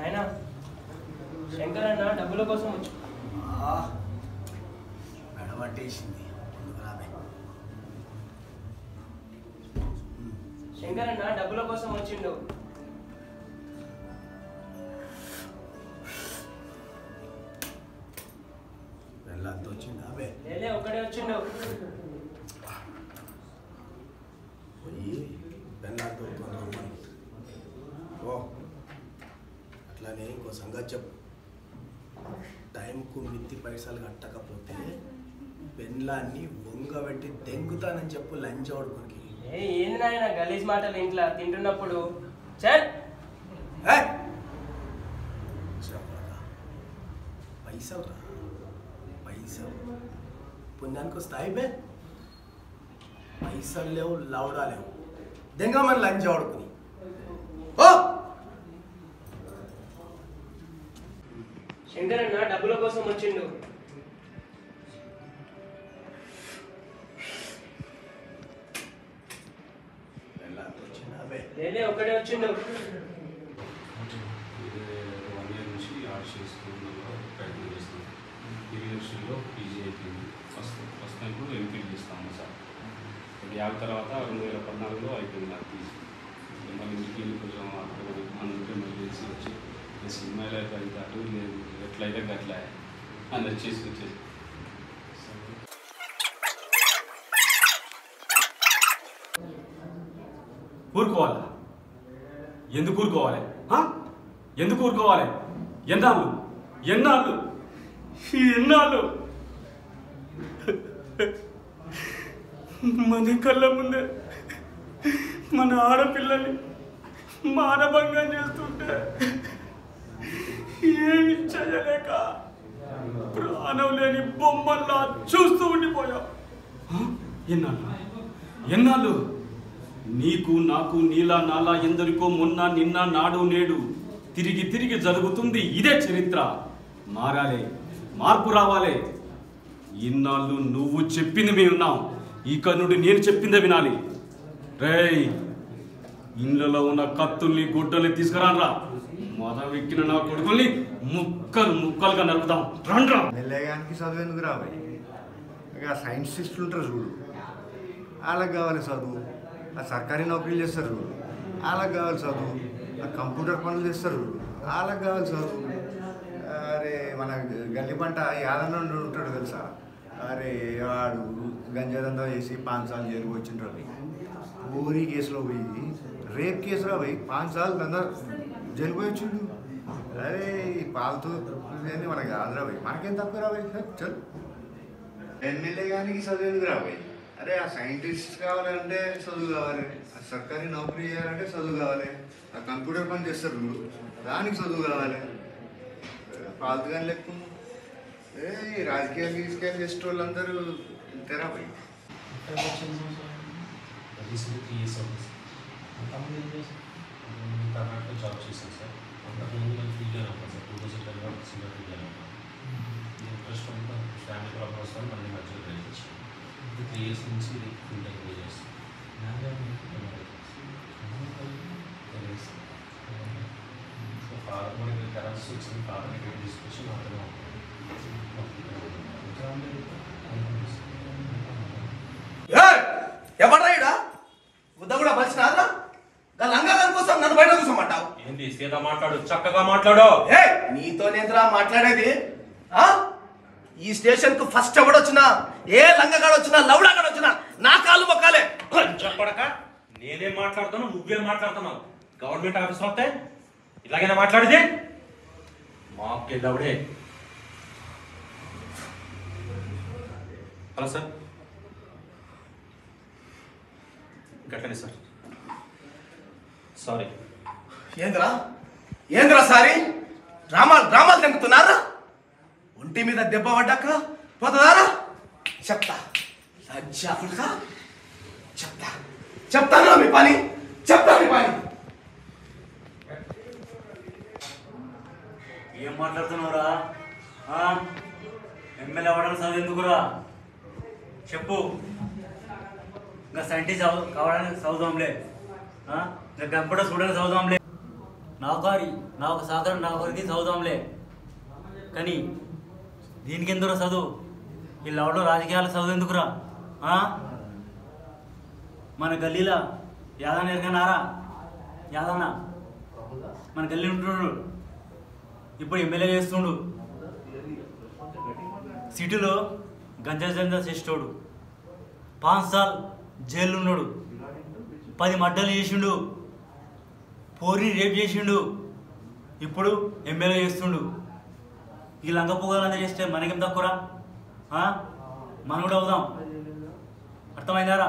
నాయనా శంకర్ అన్న డబ్బుల కోసం వచ్చు మెడబట్టేసింది ముందుకు రాబే శంకర్ అన్న డబ్బుల కోసం వచ్చిండు వెళ్ళంత వచ్చింది అబే లేలే ఒక్కడే వచ్చిండు పోయి వెళ్ళంత రమ్మని ఓ అట్లానే ఇంకో సంగతి చెప్పు టైంకు మిత్తి పైసలు కట్టకపోతే పెన్లాన్ని వంగబెట్టి దెంగుతానని చెప్పు లంచ్ కొడుకునికి ఏ ఏంది నాయన గలీజ్ మాటలు ఇంట్లో తింటున్నప్పుడు చల్ ఏయ్! చెప్పరా. పైసలు రా పైసలు పుణ్యానికి వస్తాయి బే పైసలు లేవు లౌడా లేవు దెంగ మన లంచ్ ఆడుకుని ఓ శంకర్ అన్న డబ్బుల కోసం వచ్చిండు వెళ్ళంత వచ్చింది అబే లేలే ఒక్కడే వచ్చిండు వన్ ఇయర్ నుంచి ఆర్ట్స్ చేసుకున్నాను ప్రయత్నం చేస్తున్నాను యూనివర్సిటీలో పీజీ అయిపోయింది ఫస్ట్ ఫస్ట్ టైం ఎంపీలు చేస్తాము సార్ ఇప్పుడు యాభై తర్వాత రెండు వేల పద్నాలుగులో అయిపోయింది నాకు పీజీ మళ్ళీ ఇంటికి వెళ్ళి కొంచెం అక్కడ అందుకే మళ్ళీ వేసి వచ్చి ఈ సినిమాలో అయితే అయితే అటు లేదు ఎట్లయితే గట్లా అని వచ్చేసి వచ్చేసి ఊరుకోవాలా ఎందుకు ఊరుకోవాలి ఆ? ఎందుకు ఊరుకోవాలి ఎన్నాళ్ళు ఎన్నాళ్ళు ఈ ఎన్నాళ్ళు మన కళ్ళ ముందే మన ఆడపిల్లని మానభంగం చేస్తుంటే ఏమి చేయలేక ప్రాణం లేని బొమ్మల్లా చూస్తూ ఉండిపోయా ఆ? ఎన్నాళ్ళు ఎన్నాళ్ళు నీకు నాకు నీలా నాలా ఎందరికో మొన్న నిన్న నాడు నేడు తిరిగి తిరిగి జరుగుతుంది ఇదే చరిత్ర మారాలే మార్పు రావాలే ఇన్నాళ్ళు నువ్వు చెప్పింది మేము ఉన్నాం ఇక నుండి నేను చెప్పిందే వినాలి రేయ్ ఇండ్లలో ఉన్న కత్తుల్ని గుడ్డల్ని తీసుకురాన్రా మదం ఎక్కిన నా కొడుకుల్ని ముక్కలు ముక్కలుగా నలుపుతాం రండ్రా మెల్లగానికి చదువు ఎందుకు రాబాయి ఇక సైంటిస్టులు ఉంటారు చూడు వాళ్ళకి కావాలి చదువు ఆ సర్కారీ నౌకరీలు చేస్తారు చూడు వాళ్ళకి కావాలి చదువు ఆ కంప్యూటర్ పనులు చేస్తారు చూడు వాళ్ళకి కావాలి చదువు అరే మన గల్లి పంట యాదన్న ఉంటాడు తెలుసా అరే వాడు గంజాదందా చేసి పాంచ్ సార్లు జైలుకి వచ్చిండ్రు అవి ఊరి కేసులో పోయి రేప్ కేసులో పోయి పాంచ్ సార్లు దందా జైలుకి పోయి వచ్చిండు అరే ఈ పాలతో ఇవన్నీ మనకి కాదురా పోయి మనకేం తక్కువ రాబోయ్ చల్ ఎమ్మెల్యే గానికి చదువు ఎందుకు రాబోయ్ అరే ఆ సైంటిస్ట్ కావాలంటే చదువు కావాలి ఆ సర్కారీ నౌకరీ చేయాలంటే చదువు కావాలి ఆ కంప్యూటర్ పని చేస్తారు చూడు దానికి చదువు కావాలి పాల్తుగాని లెక్క ఏ ఈ రాజకీయాలు గీజకీయాలు చేసే వాళ్ళందరూ తెరా పోయి రీసెంట్ త్రీ ఇయర్స్ అవుతుంది కర్ణాటక జాబ్ చేశాను సార్ అంతకుముందు నేను ఫీల్డ్లో ఉన్నాను సార్ టూ థౌసండ్ టెన్ వరకు సింగర్ ఫీల్డ్లో ఉన్నాను ఇంట్రెస్ట్ అంతా ఫ్యామిలీ ప్రాబ్లమ్స్ వల్ల మళ్ళీ మధ్యలో ట్రై చేసాను త్రీ ఇయర్స్ నుంచి ఫీల్డ్ ఎంజాయ్ చేస్తాను సో ఫాదర్ మనకి కరెన్సీ వచ్చింది ఫాదర్ని ఇక్కడ తీసుకొచ్చి మాత్రమే ఎవడ్రా ఇడా గుద్ద కూడా బలిసి రాదురా గా లంగా దాని కోసం నన్ను బయట కూర్చోమంటావు ఏంటి సీదా మాట్లాడు చక్కగా మాట్లాడు ఏ నీతో నేంద్రా మాట్లాడేది ఆ ఈ స్టేషన్ కు ఫస్ట్ ఎవడొచ్చినా ఏ లంగగాడు వచ్చినా లౌడాగాడు వచ్చినా నా కాళ్ళు మొక్కాలే చెప్పడక నేనేం మాట్లాడుతాను నువ్వేం మాట్లాడుతున్నావు గవర్నమెంట్ ఆఫీస్ వస్తే ఇలాగైనా మాట్లాడితే మాకెళ్ళవుడే హలో సార్ గట్లనే సార్ సారీ ఏంద్రా ఏంద్రా సారీ డ్రామాలు డ్రామాలు తెంపుతున్నారా ఒంటి మీద దెబ్బ పడ్డాక పోతుందారా చెప్తా లజ్జాకుడుగా చెప్తా చెప్తాను మీ పని చెప్తా మీ పని ఏం మాట్లాడుతున్నావురా ఆ? ఎమ్మెల్యే అవ్వడానికి చదువు ఎందుకురా చెప్పు ఇంకా సైంటిస్ట్ అవ- కావడానికి చదువుదాంలే ఆ? ఇంకా కంప్యూటర్ చూడడానికి చదువుదాంలే నౌకారి నా ఒక సహకారం నౌకరికి చదువుదాంలే కానీ దీనికి ఎందుకు చదువు ఈ లవడో రాజకీయాలు చదువు ఎందుకురా ఆ? మన గల్లీలో యాదన్న ఎరగనారా యాదన్న మన గల్లీ ఉంటున్నాడు ఇప్పుడు ఎమ్మెల్యే చేస్తుండు సిటీలో గంజా గంజా చేసేటోడు పాంచ్ సాల్ జైలు ఉన్నాడు పది మడ్డలు చేసిండు పోరిని రేప్ చేసిండు ఇప్పుడు ఎమ్మెల్యే చేస్తుండు ఈ లంగ పొగాలంతా చేస్తే మనకేం తక్కువరా ఆ? మనం కూడా అవుదాం అర్థమైందారా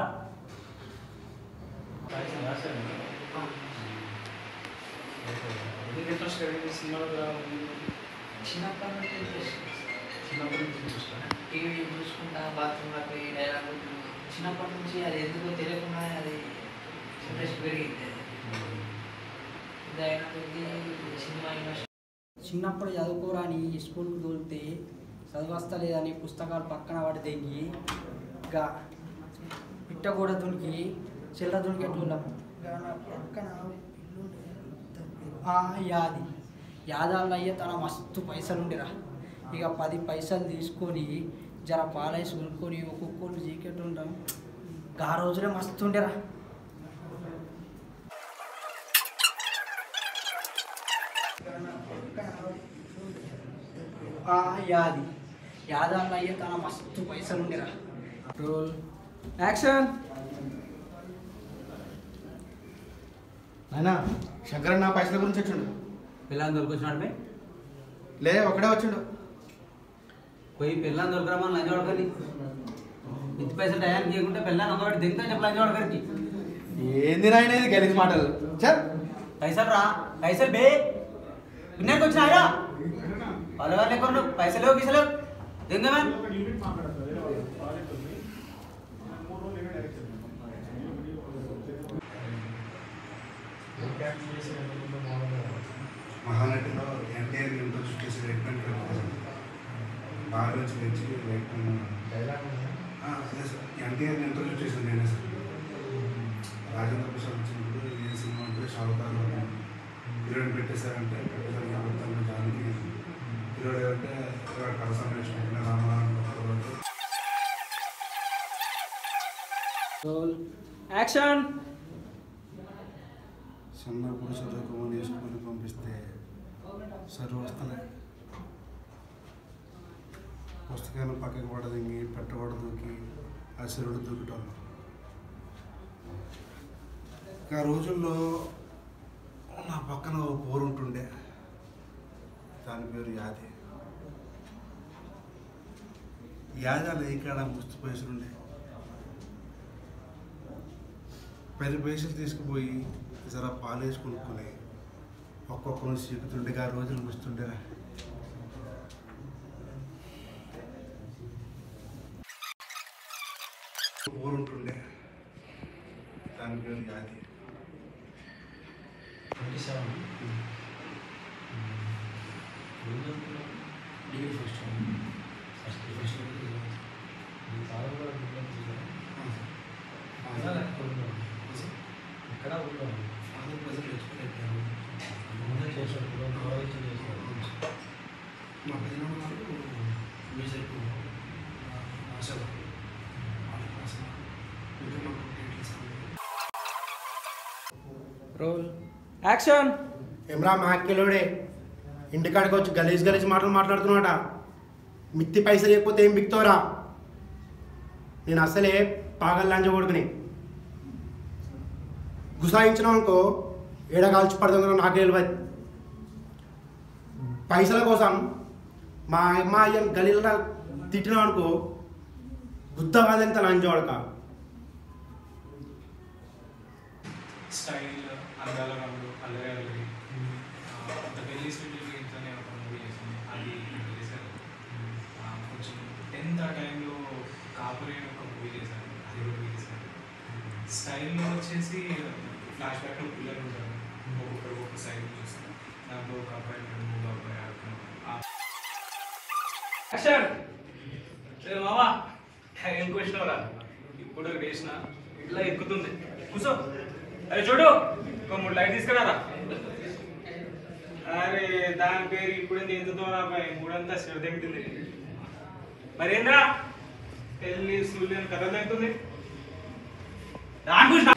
చిన్నప్పటి నుంచి ఇంట్రెస్ట్ టీవీ చూసుకుంటా బాత్రూంలోకి పోయి డైలాగ్ చిన్నప్పటి నుంచి అది ఎందుకో తెలియకుండా అది ఇంట్రెస్ట్ పెరిగింది ఇది అయిన కొద్దీ సినిమా ఇండస్ట్రీ చిన్నప్పుడు చదువుకోరాని స్కూల్కి తోలితే చదువస్తా లేదని పుస్తకాలు పక్కన పడి తెగి ఇంకా పిట్ట కూడా దునికి చిల్లర దునికేటోళ్ళం ఇక నా పక్కన ఇల్లు ఉండే. ఆ, యాది యాదాల్లో అయ్యే తన మస్తు పైసలు ఉండేరా ఇక పది పైసలు తీసుకొని జర పాలేసి కొనుక్కొని ఒక్కొక్కరు జీకెట్టుంటాం ఆ రోజులే మస్తు ఉండేరా ఆ, యాది యాదాల్లో అయ్యే తన మస్తు పైసలు ఉండేరా రోల్ యాక్షన్ అయినా శంకరన్ నా పైసల గురించి వచ్చిండు పిల్లని దొరికొచ్చినాడు లే ఒకడే వచ్చిండు పోయి పిల్లని దొరకరమ్మా లంచ్ వాడకని ఇంటి పైసలు టయానికి చేయకుంటే పిల్లని ఒకటి దిగుతా చెప్పి లంచ్ వాడకరికి ఏంది నాయన ఇది గలీజ్ మాటలు చల్ పైసలు రా పైసలు బే విన్నానికి వచ్చినాయా వాళ్ళ వాళ్ళు ఎక్కువ పైసలు గీసలు దింగమా మహానటిలో ఎన్టీఆర్ ఇంట్రొడ్యూస్ చేసిన రెడ్మెంట్ బాగా నుంచి పెంచి ఎన్టీఆర్ ఇంట్రొడ్యూస్ చేసింది నేనే సార్ రాజేంద్ర ప్రసాద్ వచ్చినప్పుడు ఏ సినిమా అంటే షావుకారు హీరోయిన్ పెట్టేశారంటే పెట్టేసరికి మొత్తం దానికి హీరోడు ఎవరంటే కథ సంరక్షణ రామరామ రోల్ యాక్షన్ చిన్నప్పుడు చదువుకోమని స్కూల్కి పంపిస్తే సరువు వస్తలే పుస్తకాలు పక్కకి పడదింగి పెట్టబడ దూకి ఆ చెరుడు దూకటం ఆ రోజుల్లో నా పక్కన ఓ పోరు ఉంటుండే దాని పేరు యాది యాదాలు ఇక్కడ ముస్తు పైసలుండే పది పైసలు తీసుకుపోయి జర పాలేసి కొనుక్కొని ఒక్కొక్కరు చీకుతుండే ఆ రోజులు ముస్తుండేరా ఊరు ఉంటుండే దాని పేరు యాది twenty seven degree first first first ఎక్కడ ఊళ్ళో ఫాదర్ ప్రజెంట్ ఎక్స్పెక్ట్ అయిపోయారు ముందే చేశాడు కూడా గౌరవించి చేశాడు మా పెద్దనాన్న వాళ్ళు మ్యూజిక్ ఆశలు వాళ్ళకి అసలు ఇంకా మాకు డీటెయిల్స్ రోల్ యాక్షన్ ఏమ్రా మాక్కెలోడే ఇంటికాడికి వచ్చి గలీజ్ గలీజ్ మాటలు మాట్లాడుతున్నాడ మిత్తి పైసలు లేకపోతే ఏం బిక్తోరా నేను అసలే పాగల్ లంచ కొడుకుని గుసాయించినాం అనుకో ఏడ కాల్చి పడుతుందో నాకే తెలియదు పైసల కోసం మా అమ్మ అయ్యని గలీలో తిట్టినాం అనుకో గుద్ద కాదంత లంచ కొడక స్టైల్ అందాల రాముడు అల్లరి అల్లరి ద పెళ్లి స్వీట్ ఇంట్లోనే ఒక మూవీ చేసింది అది చేశారు కొంచెం టెన్త్ ఆ టైంలో కాపురి అని ఒక మూవీ చేశాను అది కూడా చేశాను స్టైల్లో వచ్చేసి ఫ్లాష్ బ్యాక్లో పిల్లలు ఉంటారు ఒక్కొక్కరు ఒక్కొక్క సైడ్ చూస్తారు దాంట్లో ఒక అబ్బాయి ఉంటాడు మూడు అబ్బాయి ఆడుతున్నాడు యాక్షన్ రే మామా ఏం క్వశ్చన్ ఇప్పుడు వేసిన ఇట్లా ఎక్కుతుంది కూర్చో అరే చూడు ఒక మూడు లైట్ తీసుకురారా అరే దాని పేరు ఇప్పుడు ఎందుతో రాబాయి మూడంతా శ్రద్ధ పెట్టింది మరేంద్రా పెళ్లి సూర్యుని కథ అవుతుంది దాని గురించి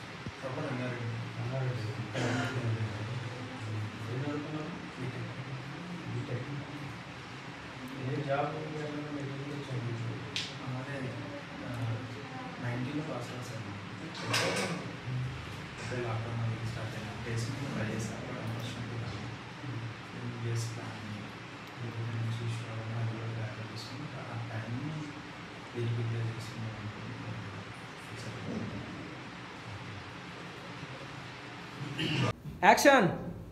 నైన్టీన్లో పాస్ అవుతాను అప్పుడే లాక్డౌన్ అది స్టార్ట్ అయినా ప్లేస్మెంట్ ట్రై చేశాను బట్ అన్ఫార్చునేట్లీ ఇయర్స్ ప్లాన్ నుంచి చూసుకోవడం అది కూడా గ్రాడ్యుయేట్ చేసుకుని ఆ టైంని దీన్ని ప్రిపేర్ చేసుకున్నాను యాక్షన్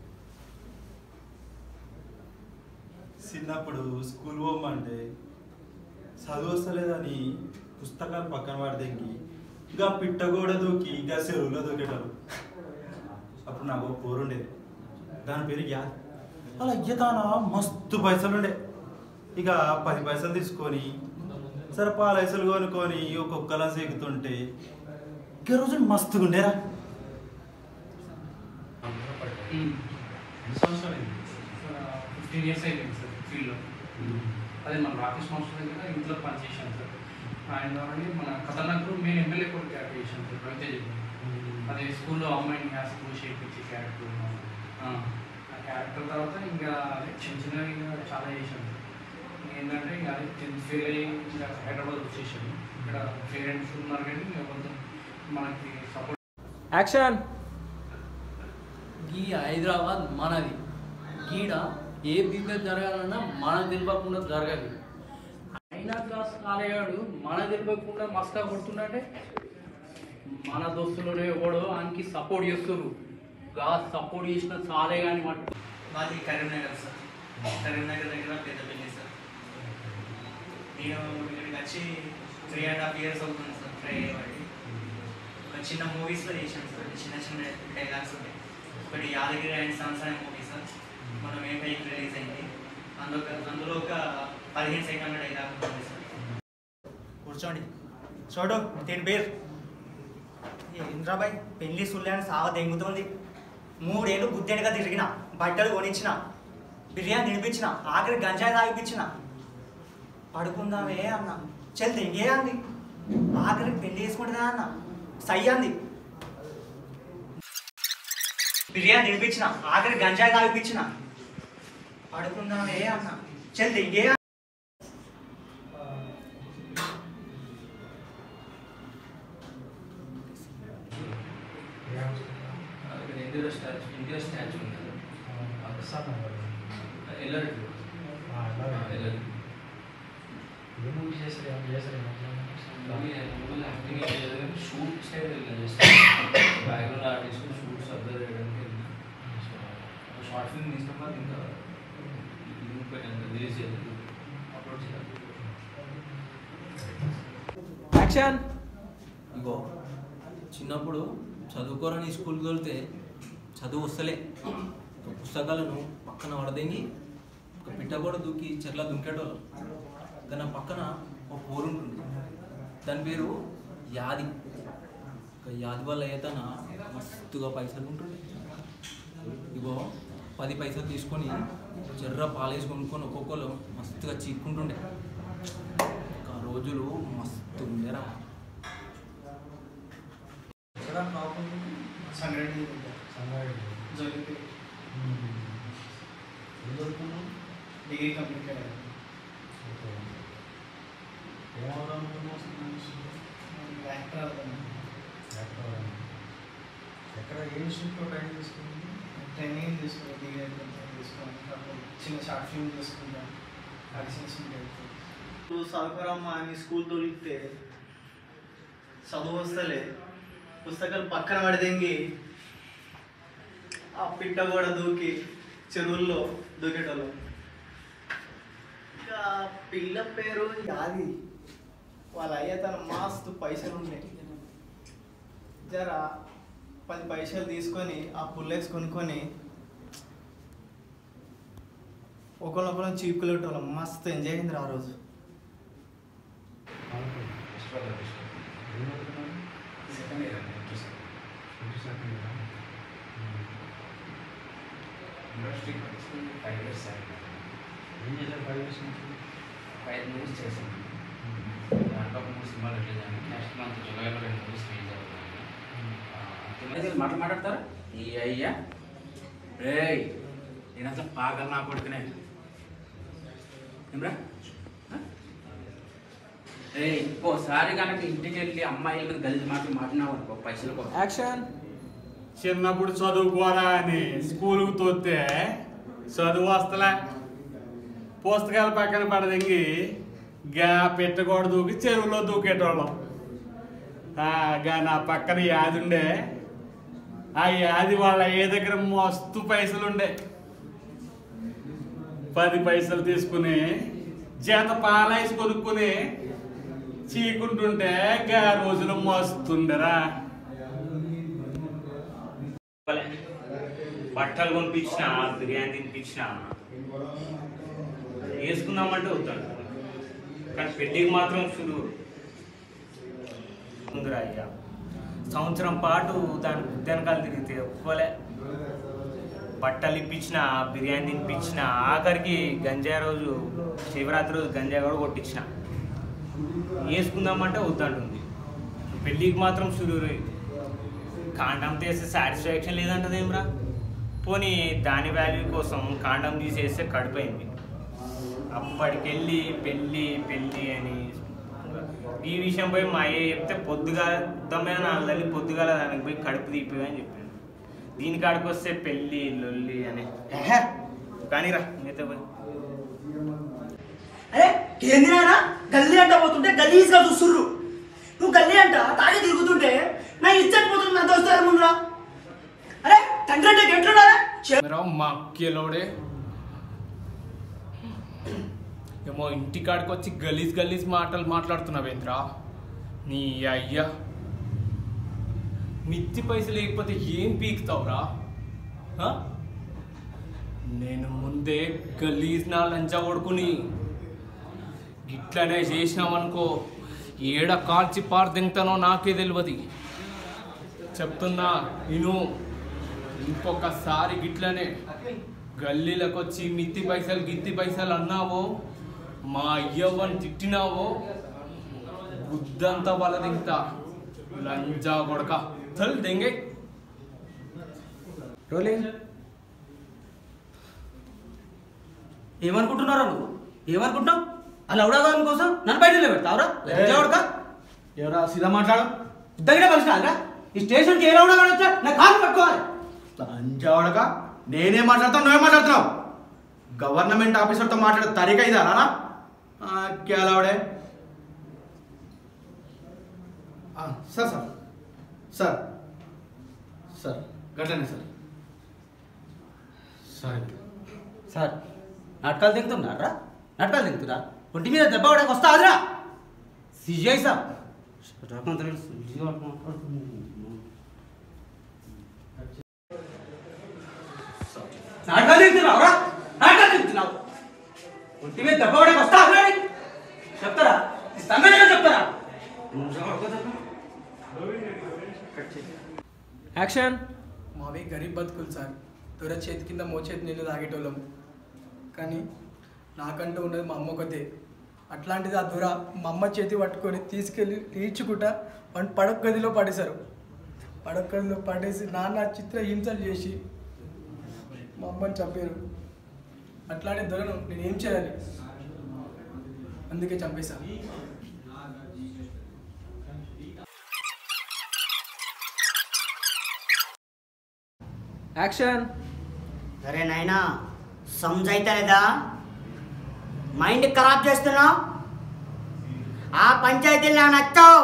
చిన్నప్పుడు స్కూల్ పోమంటే చదువు వస్తలేదని పుస్తకాలు పక్కన పడదెంగి ఇంకా పిట్టగోడ దూకి ఇంకా చెరువులో దూకేటారు అప్పుడు నాకు ఒక పోరుండేది దాని పేరు యాద్ అలా అయ్యదాన మస్తు పైసలు ఉండే ఇక పది పైసలు తీసుకొని సరే పాలైసలు కొనుక్కొని ఒక్కొక్కలా సేగుతుంటే ఇక రోజులు మస్తుగా ఉండేరా ఎన్ని సంవత్సరాలు అయింది ఫిఫ్టీన్ ఇయర్స్ అయిపోయింది సార్ ఫీల్డ్లో అదే మన రాకేష్ మాస్టర్ దగ్గర ఇంట్లో పనిచేసాను సార్ ఆయన ద్వారా మన కథనాకు మెయిన్ ఎమ్మెల్యే కూడా క్యారెక్టర్ చేశాను సార్ రవితేజ అదే స్కూల్లో అమ్మాయిని యాస్ పూసి చేయించి క్యారెక్టర్ ఆ క్యారెక్టర్ తర్వాత ఇంకా అదే చిన్న చిన్నవి ఇంకా చాలా చేశాను సార్ ఏంటంటే ఇంకా అదే టెన్త్ ఫెయిల్ అయ్యి ఇంకా హైదరాబాద్ వచ్చేసాను ఇక్కడ పేరెంట్స్ ఉన్నారు కానీ ఇంకా కొంచెం మనకి సపోర్ట్ యాక్షన్ ఈ హైదరాబాద్ మనది గీడ ఏ బిజినెస్ జరగాలన్నా మన తెలియకుండా జరగదు అయినా క్లాస్ కాలేవాడు మన తెలియకుండా మస్కా కొడుతుండే మన దోస్తులోనే ఎవడో ఆయనకి సపోర్ట్ చేస్తున్నారు గా సపోర్ట్ చేసిన చాలే కానీ మాట మాది కరీంనగర్ సార్ కరీంనగర్ దగ్గర పెద్దపల్లి సార్ నేను ఇక్కడికి వచ్చి త్రీ అండ్ హాఫ్ ఇయర్స్ అవుతుంది సార్ ట్రై అయ్యేవాడి ఒక చిన్న మూవీస్లో చేశాను సార్ చిన్న చిన్న డైలాగ్స్ ఉంటాయి ఒకటి యాదగిరి అండ్ సన్స్ అనే మూవీ సార్ మన మే పైకి రిలీజ్ అయింది అందులో అందులో ఒక పదిహేను సెకండ్ల డైలాగ్ ఉంటుంది సార్ కూర్చోండి చూడు దీని పేరు ఇంద్రాబాయ్ పెళ్లి సుల్లాని సావ దెంగుతుంది మూడేళ్ళు గుద్దెడుగా తిరిగిన బట్టలు కొనిచ్చిన బిర్యానీ తినిపించిన ఆఖరి గంజాయి తాగిపించిన పడుకుందామే అన్న చెల్ దెంగే అంది ఆఖరి పెళ్లి చేసుకుంటుందా అన్న సై అంది బిర్యానీ తినిపించిన ఆఖరి గంజాయి తాగిపించిన పడుకుందామే అన్న చెల్ దెంగే ఇక్కడ ఎన్టీఆర్ స్టాచ్యూ ఎన్టీఆర్ స్టాచ్యూ ఉంది కదా ఎల్లరెడ్డి ఎల్లరెడ్డి ఏ మూవీ చేస్తారు ఏం చేస్తారు మూవీ మూవీలో యాక్టింగ్ ఏం చేయలేదు కానీ షూట్ స్టైల్ వెళ్ళాను just background artist shoots observe చేయడానికి వెళ్ళిన షార్ట్ ఫిల్మ్ తీసుకున్నా ఇంకా రిలీజ్ చేయలేదు అప్లోడ్ చేయాలి యాక్షన్ ఇగో చిన్నప్పుడు చదువుకోరని స్కూల్కి వెళ్తే చదువు వస్తలే ఒక పుస్తకాలను పక్కన వడదెంగి ఒక పిట్ట కూడా దూకి చెట్ల దుంకేటోళ్ళం దాని పక్కన ఒక పోరు ఉంటుంది దాని పేరు యాది ఒక యాది వల్ల ఏతన మస్తుగా పైసలు ఉంటుంది ఇగో పది పైసలు తీసుకొని జర్ర పాలేసి కొనుక్కొని ఒక్కొక్కరు మస్తుగా చీక్కుంటుండే ఆ రోజులు మస్తు ఉండేరా ఎక్కడ కాకుండా సంగారెడ్డి సంగారెడ్డి జరిగింది ఏం చదువుకున్నావు డిగ్రీ కంప్లీట్ అయ్యాను ఓకే ఏమవుదామనుకున్నావు యాక్టర్ అవుతాను యాక్టర్ అవ్వాలని. ఎక్కడ ఏ ఇన్స్టిట్యూట్లో ట్రైనింగ్ తీసుకుంది ట్రైనింగ్ తీసుకుని డిగ్రీ అయిపోయింది తీసుకొని అప్పుడు చిన్న షార్ట్ ఫిల్మ్ తీసుకుంటాను ఆడిషన్స్ ఉంటాయి నువ్వు చదువుకోరమ్మా అని స్కూల్ తొలిగితే చదువు వస్తలే పుస్తకాలు పక్కన పడదెంగి ఆ పిట్ట కూడా దూకి చెరువుల్లో దూకేటోళ్ళం ఇంకా పిల్ల పేరు యాది వాళ్ళ అయ్య తన మస్తు పైసలు ఉండే జర పది పైసలు తీసుకొని ఆ పుల్లెక్స్ కొనుక్కొని ఒకళ్ళొకళ్ళం చీపుకులేటోళ్ళం మస్తు ఎంజాయ్ అయింది ఆ రోజు సెకండ్ ఇయర్ అండి ఇంటి సెకండ్ ఇయరా? ఇండస్ట్రీ ఫైవ్ ఇయర్స్ ఏం చేశారు ఫైవ్ ఇయర్స్ నుంచి ఫైవ్ మూవీస్ చేశాను దాంట్లో ఒక మూడు సినిమాలు రిలీజ్ అయ్యాయి నెక్స్ట్ మంత్ జూలైలో రెండు మూవీస్ రిలీజ్ అవుతున్నాయి మాట మాట్లాడతారా ఈ అయ్యా రేయ్ నేను అసలు పాగలు నా కొడుకునే ఏమ్రా రే ఇంకోసారి కనుక ఇంటికి వెళ్ళి అమ్మాయిల మీద గలిసి మాటలు మాట్లాడినావు అనుకో పైసలు కోసం యాక్షన్ చిన్నప్పుడు చదువుకోరా అని స్కూల్కి తోస్తే చదువు వస్తలే పుస్తకాల పక్కన పడదంగి గా పెట్టకూడదు దూకి చెరువులో దూకేటోళ్ళం ఆ, గా నా పక్కన యాది ఉండే ఆ యాది వాళ్ళ ఏ దగ్గర మస్తు పైసలు ఉండే పది పైసలు తీసుకుని చేత పాలేసి కొనుక్కుని చీకుంటుంటే గా రోజులు మస్తుండరా బట్టలు కొనిపించిన బిర్యానీ తినిపించిన వేసుకుందామంటే వద్దాను కానీ పెళ్ళికి మాత్రం చూడు ముందురా అయ్యా సంవత్సరం పాటు దాని వెనకాల తిరిగితే ఒప్పుకోలే బట్టలు ఇప్పించిన బిర్యానీ తినిపించిన ఆఖరికి గంజాయి రోజు శివరాత్రి రోజు గంజాయి కూడా కొట్టించిన వేసుకుందామంటే వద్దంటుంది పెళ్ళికి మాత్రం సురూరు కాండం తీస్తే సాటిస్ఫాక్షన్ లేదంటదేమ్రా పోనీ దాని వాల్యూ కోసం కాండం తీసేస్తే కడిపోయింది అప్పటికెళ్ళి పెళ్ళి పెళ్ళి అని ఈ విషయం పోయి మా అయ్య చెప్తే పొద్దుగా ఉత్తమైన నాలుగు తల్లి పొద్దుగాల దానికి పోయి కడుపు తీపి అని చెప్పింది దీని కాడికి వస్తే పెళ్ళి లొల్లి అని ఎహె, కానీరా మిగతా పోయి అరే ఏంది నాయన గల్లీ అంట పోతుంటే గలీజ్గా చూస్తుర్రు నువ్వు గల్లీ అంట తాగి తిరుగుతుంటే నా ఇచ్చట్ పోతుంది నా దోస్తారు ముందురా అరే తండ్రి అంటే ఎట్లున్నారా मेरा మా కెలోడే ఏమో ఇంటికాడికి వచ్చి గలీజ్ గలీజ్ మాటలు మాట్లాడుతున్నావేంద్రా నీ అయ్యా మిత్తి పైసలు లేకపోతే ఏం పీకుతావురా ఆ? నేను ముందే గలీజ్ నా లంచా కొడుకుని గిట్లనే చేసినామనుకో ఏడ కాల్చి పార్దింతానో నాకే తెలియదు చెప్తున్నా నేను ఇంకొకసారి గిట్లనే గల్లీలకు వచ్చి మిత్తి పైసలు గిత్తి పైసలు అన్నావో మా అయ్యవ్వని తిట్టినావో బుద్ధంతా వలదింతా లంజా కొడక చల్ దెంగే రోలింగ్ ఏమనుకుంటున్నారా నువ్వు ఏమనుకుంటున్నావు అలా అవడాదాని కోసం నన్ను బయట పెడతావురా ఎవడక ఎవరా సీదా మాట్లాడు దగ్గర కలిసి కాదురా ఈ స్టేషన్కి ఏ రౌడా వచ్చా నా కాలు పట్టుకోవాలి లంచావడక నేనే మాట్లాడతావు నువ్వే మాట్లాడుతున్నావు గవర్నమెంట్ ఆఫీసర్తో మాట్లాడే తరిక ఇదా రానా క్యాలావడే సార్ సార్ సార్ సార్ గట్లనే సార్ సరే సార్ నాటకాలు దిగుతున్నారా నాటకాలు దిగుతురా ఒంటి మీద దెబ్బ పడక వస్తా అదిరా సిజై సార్ నాటకాలు దిగుతున్నావురా నాటకాలు దిగుతున్నావు ఒంటి మీద దెబ్బ పడక వస్తా అదిరా చెప్తారా ఇస్తాను చెప్తారా యాక్షన్ మావి గరీబ్ బతుకులు సార్ దొర చేతి కింద మోచేతి నీళ్ళు తాగేటోళ్ళం కానీ నాకంటూ ఉన్నది మా అమ్మ ఒకతే అట్లాంటిది ఆ దొర మా అమ్మ చేతి పట్టుకొని తీసుకెళ్ళి తీర్చుకుంటా వాడిని పడక గదిలో పడేశారు పడక గదిలో పడేసి నాన్న చిత్ర హింసలు చేసి మా అమ్మని చంపారు అట్లాంటి దొరను నేనేం చేయాలి అందుకే చంపేశా యాక్షన్ సరే నాయనా సమజైతే లేదా మైండ్ ఖరాబ్ చేస్తున్నావు ఆ పంచాయతీలో నాకు నచ్చావు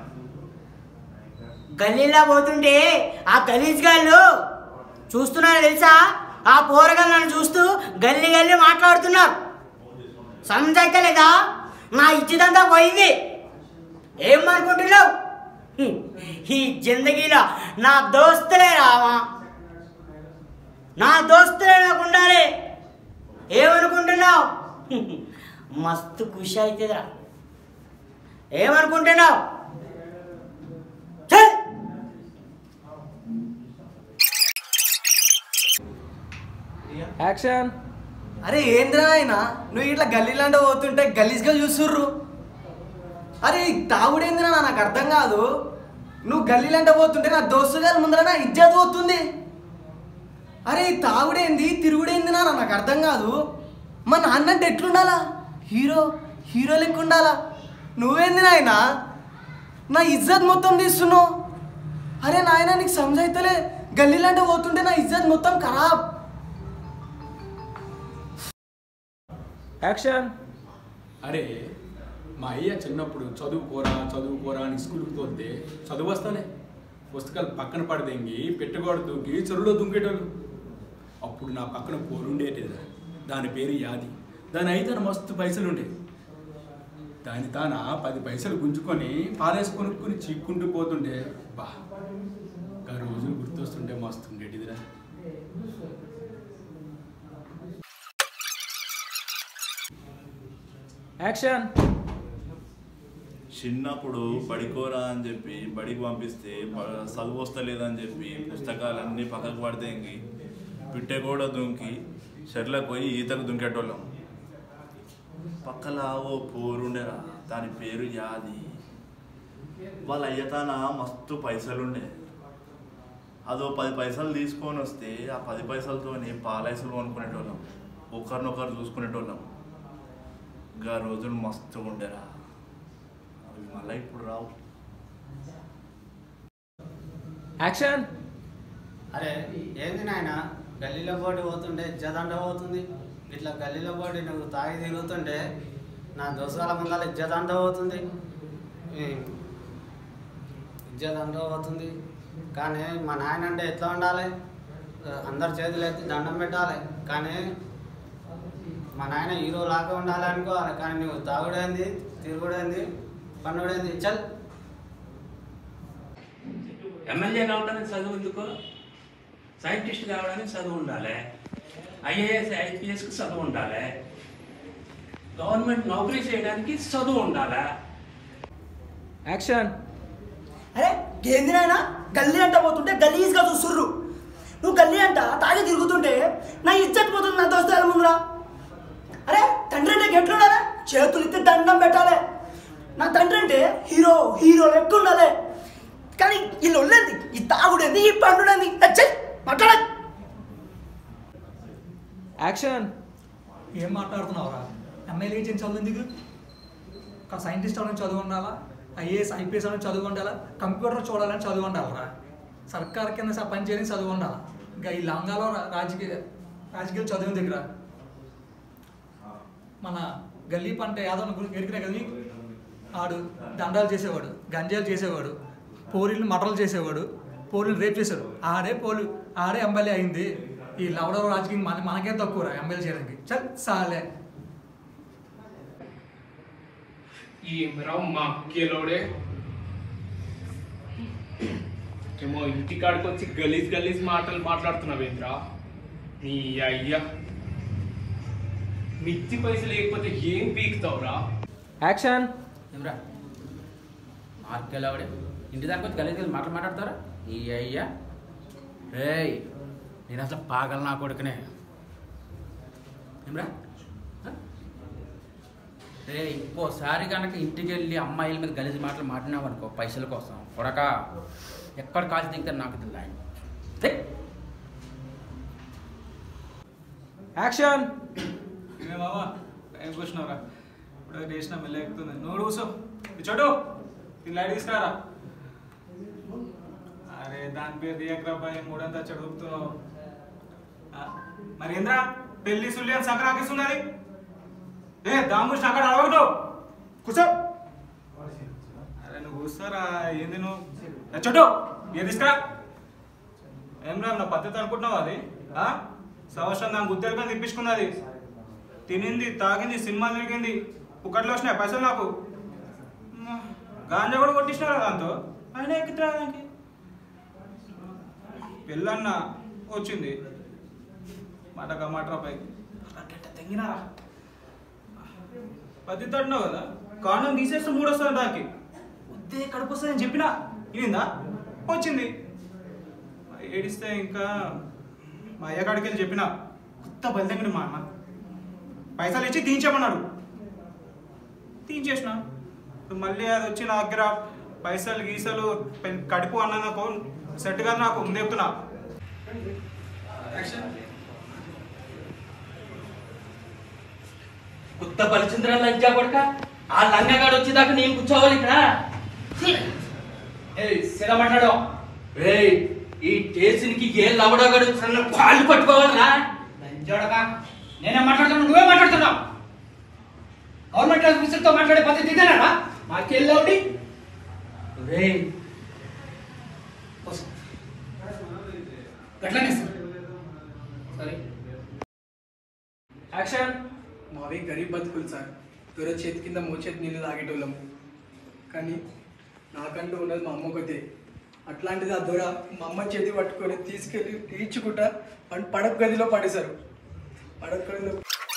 గల్లీలో పోతుంటే ఆ గలీజ్ గాళ్ళు చూస్తున్నారో తెలుసా ఆ పోరగాళ్ళు నన్ను చూస్తూ గల్లీ గల్లీ మాట్లాడుతున్నారు సమజైతే లేదా నా ఇచ్చిదంతా పోయింది ఏమనుకుంటున్నావు హ్మ్. ఈ జిందగీలో నా దోస్తులే రావా నా దోస్తులే నాకు ఉండాలి ఏమనుకుంటున్నావు మస్తు ఖుషి అవుతుందిరా ఏమనుకుంటున్నావు ఛే! యాక్షన్ అరే ఏంద్రా ఆయన నువ్వు ఇట్లా గల్లీలాంటి పోతుంటే గలీజ్గా చూస్తుర్రు అరే ఈ తాగుడేందిరా నాకు అర్థం కాదు నువ్వు గల్లీలంటే పోతుంటే నా దోస్తు గారి ముందర నా ఇజ్జత్ పోతుంది అరే ఈ తాగుడేంది తిరుగుడేంది నా నాకు అర్థం కాదు మా నాన్న అంటే ఎట్లుండాలా హీరో హీరో లెక్క ఉండాలా నువ్వేంది నాయన నా ఇజ్జత్ మొత్తం తీస్తున్నావు అరే నాయన నీకు సమజైతలే గల్లీలంటే పోతుంటే నా ఇజ్జత్ మొత్తం ఖరాబ్ యాక్షన్ అరే మా అయ్య చిన్నప్పుడు చదువుకోరా చదువుకోరా అని స్కూల్కి తోలితే చదువు వస్తానే పుస్తకాలు పక్కన పడదెంగి పెట్టగోడ దూకి చెరువులో దుంకేటోళ్ళు అప్పుడు నా పక్కన పోరుండేటిదిరా దాని పేరు యాది దాని అయితే మస్తు పైసలు ఉండేవి దాని తాన పది పైసలు గుంజుకొని పారేసి కొనుక్కొని చీక్కుంటూ పోతుండే బా ఆ రోజులు గుర్తొస్తుంటే మస్తు ఉండేటిదిరా యాక్షన్ చిన్నప్పుడు పడికోరా అని చెప్పి బడికి పంపిస్తే ప- చదువు వస్తలేదని చెప్పి పుస్తకాలన్నీ పక్కకు పడితే ఇంకి పిట్టె కూడా దుంకి చెట్లకు పోయి ఈతకు దుంకేటోళ్ళం పక్కల ఓ పోరుండేరా దాని పేరు యాది వాళ్ళ అయ్యతాన మస్తు పైసలుండే అదో పది పైసలు తీసుకొని వస్తే ఆ పది పైసలతోని పాలైసలు కొనుక్కునేటోళ్ళం ఒకరినొకరు చూసుకునేటోళ్ళం గా రోజులు మస్తు ఉండేరా అవి మళ్ళీ ఇప్పుడు రావు యాక్షన్ అరే ఏంది నాయన గల్లీలో పోటీ పోతుంటే ఇజ్జతంట పోతుంది ఇట్లా గల్లీలో పోటీ నువ్వు తాగి తిరుగుతుంటే నా దోసాల ముందర ఇజ్జతంట పోతుంది ఈ ఇజ్జతంట పోతుంది కానీ మా నాయన అంటే ఎట్లా ఉండాలి అందరి చేతులు ఎత్తి దండం పెట్టాలి కానీ మా నాయన హీరో లాగా ఉండాలి అనుకోవాలి కానీ నువ్వు తాగుడేంది తిరుగుడేంది పండుగడేంది చల్ ఎమ్మెల్యే కావడానికి చదువు ఎందుకు సైంటిస్ట్ కావడానికి చదువు ఉండాలి ఐఏఎస్ ఐపీఎస్కి చదువు ఉండాలి గవర్నమెంట్ నౌకరీ చేయడానికి చదువు ఉండాలి యాక్షన్ అరే ఏంది నాయన గల్లీ అంట పోతుంటే గలీజ్గా చూస్తుర్రు నువ్వు గల్లీ అంట తాగి తిరుగుతుంటే నా ఇజ్జత్ పోతుంది నా దోస్తాల ముందురా అరే తండ్రి అంటే ఎట్లుండాలి చేతులు ఎత్తి దండం పెట్టాలి నా తండ్రి అంటే హీరో హీరో లెక్క ఉండాలి కానీ వీళ్ళు ఉండేది ఈ తాగుడేంది ఈ పండుడేంది చెయ్ మాట్లాడ యాక్షన్ ఏం మాట్లాడుతున్నావురా ఎమ్మెల్యే చేసిన చదువు ఎందుకు ఒక సైంటిస్ట్ అవ్వడానికి చదువు ఉండాలా ఐఏఎస్ ఐపీఎస్ అవ్వడానికి చదువు ఉండాలా కంప్యూటర్ చూడాలని చదువు ఉండాలరా సర్కార్ కింద స- పని చేయడానికి చదువు ఉండాలా ఇంకా ఈ లంగాలో రా- రాజకీయ రాజకీయాలు చదువు దగ్గర మన గల్లీ పంట యాదవ్ గురించి ఎరికినా కదా నీకు? ఆడు దండాలు చేసేవాడు గంజాలు చేసేవాడు పోరీలు మటలు చేసేవాడు పోలీలు రేప్ చేశాడు ఆడే పోలు ఆడే ఎమ్మెల్యే అయింది ఈ లవడవ రాజకీయం మన మనకే తక్కువ ఎమ్మెల్యే చేయడానికి చల్ సాలే ఈ రావు మా గెలోడే ఏమో ఇంటికాడికి వచ్చి గలీజ్ గలీజ్ మాటలు మాట్లాడుతున్నావేంద్రా నీ అయ్యా మిత్తి పైసలు లేకపోతే ఏం పీకుతావురా యాక్షన్ ఏమ్రా మార్కెల్ ఆవిడే ఇంటి దాకా వచ్చి గలీజ్ గలీజ్ మాటలు మాట్లాడతారా ఈ అయ్యా రేయ్ నేను అసలు పాగల నా కొడుకునే ఏమ్రా రే ఇంకోసారి కనుక ఇంటికి వెళ్ళి అమ్మాయిల మీద గలీజ్ మాటలు మాట్లాడినావు అనుకో పైసల కోసం కొడక ఎక్కడ కాల్చి దిగుతారు నాకు తెలియదు యాక్షన్ ఏ బాబా ఏం కూర్చున్నావురా ఇప్పుడు లేచిన మెల్ల ఎక్కుతుంది నువ్వు కూర్చో ఈ చోటు ఈ లైట్ తీసుకురారా అరే దాని పేరు దియకరా బాయ్ మూడంతా చదువుతున్నావు మరి ఏంద్రా పెళ్లి సుల్లి అని సంక్రాంతిస్తున్నది ఏ దాముష్ అక్కడ అడగదు కూర్చో అరే నువ్వు కూర్చోరా ఏంది నువ్వు ఏ చోటు ఏ తీసుకురా ఏం రా నా పద్ధతి అనుకుంటున్నావు అది ఆ? సంవత్సరం దాని గుద్దెలుగా తిప్పించుకున్నది తినింది తాగింది సినిమాలు తిరిగింది పుక్కట్లో వచ్చినాయి పైసలు నాకు మ్మ్. గాంజా కూడా కొట్టించినారా దాంతో అయినా ఎక్కుతురా దానికి పెళ్ళన్న వచ్చింది మాట మాట పై తెంగినారా పది తడినావు కదా కాండం తీసేస్తే మూడు వస్తుంది దానికి వద్దే కడుపు వస్తుందని చెప్పినా ఇనిందా వచ్చింది ఏడిస్తే ఇంకా మా అయ్య కాడికి వెళ్ళి చెప్పిన అంత బలిదంగడి మా అన్న పైసలు ఇచ్చి తీయించమన్నాడు తీయించేసిన ఇప్పుడు మళ్ళీ అది వచ్చి నా దగ్గర పైసలు గీసలు పెన్- కడుపు అన్న నాకు సెట్ కాదు నాకు ముందు చెప్తున్నా కొత్త పరిచింద్ర లంచా కొడక ఆ లంగగాడు వచ్చేదాకా నేను కూర్చోవాలి ఇక్కడ ఏయ్, సిరా మాట్లాడు ఏయ్ ఈ స్టేషన్కి ఏ లవడగాడు సన్న కాళ్ళు పట్టుకోవాలరా లంచోడక నేనే మాట్లాడుతున్నాను నువ్వే మాట్లాడుతున్నావు గవర్నమెంట్ ఆఫీసర్తో మాట్లాడే పద్ధతి ఇదేనా మాకెళ్ళి రేయ్ గట్లనే సార్ సరే యాక్షన్ మావి గరీబ్ బతుకులు సార్ దొర చేతి కింద మోచేతి నీళ్ళు తాగేటోళ్ళము కానీ నాకంటూ ఉన్నది మా అమ్మ ఒకతే అట్లాంటిది ఆ దొర మా అమ్మ చేతి పట్టుకొని తీసుకెళ్ళి ఈడ్చుకుంటా పం- పడక గదిలో పడేశారు పడక గదిలో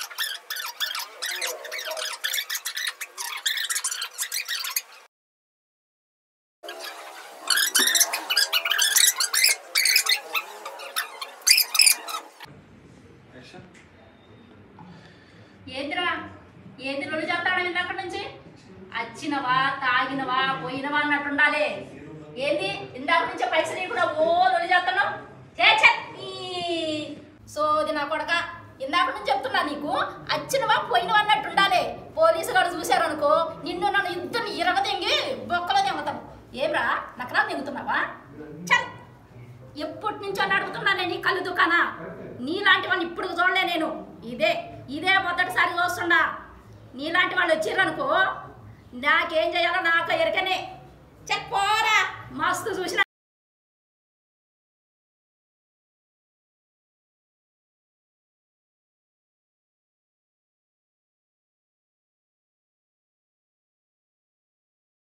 ఏందిరా ఏంది రెండు చెప్తాడు ఇందాక నుంచి వచ్చినవా తాగినవా పోయినవా అన్నట్టు ఉండాలి ఏంది ఇందాక నుంచే పైసలు కూడా ఓ రెండు చెప్తున్నావు చే చే. ఈ సోది నా కొడక ఇందాక నుంచి చెప్తున్నా నీకు వచ్చినవా పోయినవా అన్నట్టు ఉండాలి పోలీసు గారు చూశారనుకో నిన్ను నన్ను ఇద్దరిని ఇరగ తెంగి బొక్కలో తెంగుతాం ఏమ్రా నకరా తెంగుతున్నావా చల్ ఎప్పటి నుంచో అడుగుతున్నా నేను ఈ కళ్ళు దుకానా నీలాంటి వాళ్ళని ఇప్పుడు చూడలే నేను ఇదే ఇదే మొదటిసారి చూస్తుండా నీలాంటి వాళ్ళు వచ్చిర్రనుకో నాకేం చేయాలో నాకు ఎరకనే చెప్పోరా మస్తు చూసిన